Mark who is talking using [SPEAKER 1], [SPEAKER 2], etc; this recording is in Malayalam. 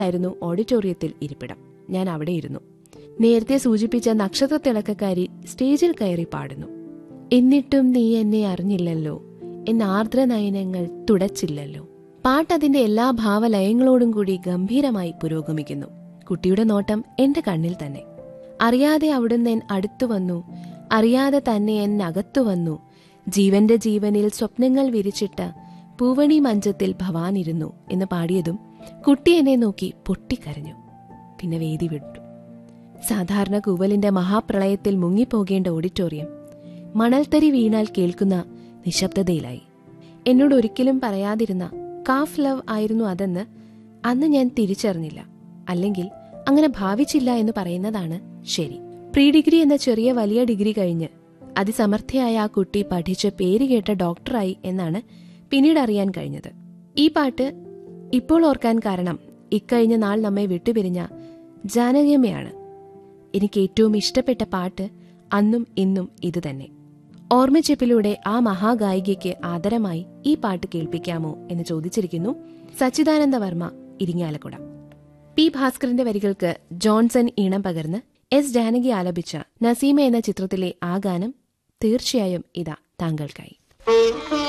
[SPEAKER 1] ആയിരുന്നു ഓഡിറ്റോറിയത്തിൽ ഇരിപ്പിടം ഞാൻ അവിടെ ഇരുന്നു നേരത്തെ സൂചിപ്പിച്ച നക്ഷത്ര തിളക്കക്കാരി സ്റ്റേജിൽ കയറി പാടുന്നു എന്നിട്ടും നീ എന്നെ അറിഞ്ഞില്ലല്ലോ എന്ന ആർദ്ര നയനങ്ങൾ തുടച്ചില്ലല്ലോ പാട്ട് അതിന്റെ എല്ലാ ഭാവലയങ്ങളോടും കൂടി ഗംഭീരമായി പുരോഗമിക്കുന്നു കുട്ടിയുടെ നോട്ടം എന്റെ കണ്ണിൽ തന്നെ അറിയാതെ അവിടുന്ന് എൻ അടുത്തു വന്നു അറിയാതെ തന്നെ എൻ അകത്തു വന്നു ജീവന്റെ ജീവനിൽ സ്വപ്നങ്ങൾ വിരിച്ചിട്ട പൂവണി മഞ്ചത്തിൽ ഭവാനിരുന്നു എന്ന് പാടിയതും കുട്ടി എന്നെ നോക്കി പൊട്ടിക്കരഞ്ഞു പിന്നെ വേദി വിട്ടു സാധാരണ കൂവലിന്റെ മഹാപ്രളയത്തിൽ മുങ്ങിപ്പോകേണ്ട ഓഡിറ്റോറിയം മണൽത്തരി വീണാൽ കേൾക്കുന്ന നിശബ്ദതയിലായി എന്നോട് ഒരിക്കലും പറയാതിരുന്ന കാഫ് ലവ് ആയിരുന്നു അതെന്ന് അന്ന് ഞാൻ തിരിച്ചറിഞ്ഞില്ല അല്ലെങ്കിൽ അങ്ങനെ ഭാവിച്ചില്ല എന്ന് പറയുന്നതാണ് ശരി പ്രീ ഡിഗ്രി എന്ന ചെറിയ വലിയ ഡിഗ്രി കഴിഞ്ഞ് അതിസമർത്ഥയായ ആ കുട്ടി പഠിച്ച് പേര് കേട്ട ഡോക്ടറായി എന്നാണ് പിന്നീട് അറിയാൻ കഴിഞ്ഞത് ഈ പാട്ട് ഇപ്പോൾ ഓർക്കാൻ കാരണം ഇക്കഴിഞ്ഞ നാൾ നമ്മെ വിട്ടുപിരിഞ്ഞ ജാനകിയമ്മയാണ് എനിക്ക് ഏറ്റവും ഇഷ്ടപ്പെട്ട പാട്ട് അന്നും ഇന്നും ഇതുതന്നെ ഓർമ്മച്ചെപ്പിലൂടെ ആ മഹാഗായികയ്ക്ക് ആദരമായി ഈ പാട്ട് കേൾപ്പിക്കാമോ എന്ന് ചോദിച്ചിരിക്കുന്നു സച്ചിദാനന്ദ വർമ്മ ഇരിങ്ങാലക്കുട പി ഭാസ്കറിന്റെ വരികൾക്ക് ജോൺസൺ ഈണം പകർന്ന് എസ് ജാനകി ആലപിച്ച നസീമ എന്ന ചിത്രത്തിലെ ആ ഗാനം തീർച്ചയായും ഇതാ താങ്കൾക്കായി